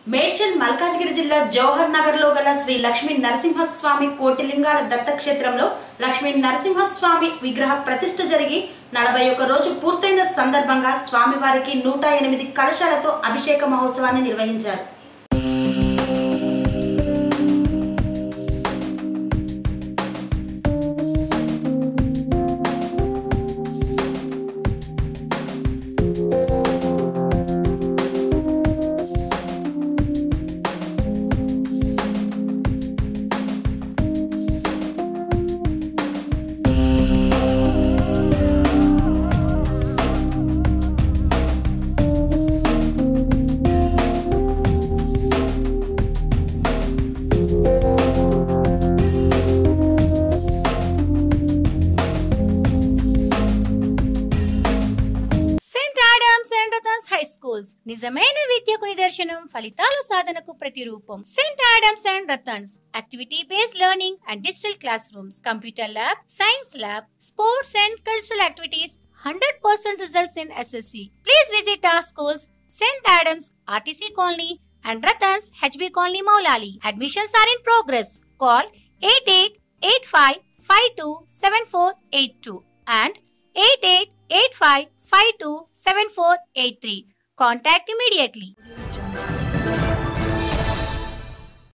మేడ్చల్ మల్కాజ్గిరి జిల్లా జవహర్ నగర్ లో గల శ్రీ లక్ష్మీ నరసింహస్వామి కోటిలింగాల దత్తక్షేత్రంలో లక్ష్మీ నరసింహస్వామి విగ్రహ ప్రతిష్ఠ జరిగి నలభై ఒక్క రోజు పూర్తయిన సందర్భంగా స్వామివారికి నూట ఎనిమిది కలశాలతో అభిషేక మహోత్సవాన్ని నిర్వహించారు saint Adams and Ratans high schools నిజమైన విద్యకు నిదర్శనం ఫలితాల సాధనకు ప్రతిరూపం saint Adams and Ratans activity based learning and digital classrooms computer lab science lab sports and cultural activities hundred percent results in SSC please visit our schools saint Adams RTC colony and Ratans HB colony Moulali admissions are in progress call eight eight eight five five two seven four eight two and 8885527483. Contact immediately.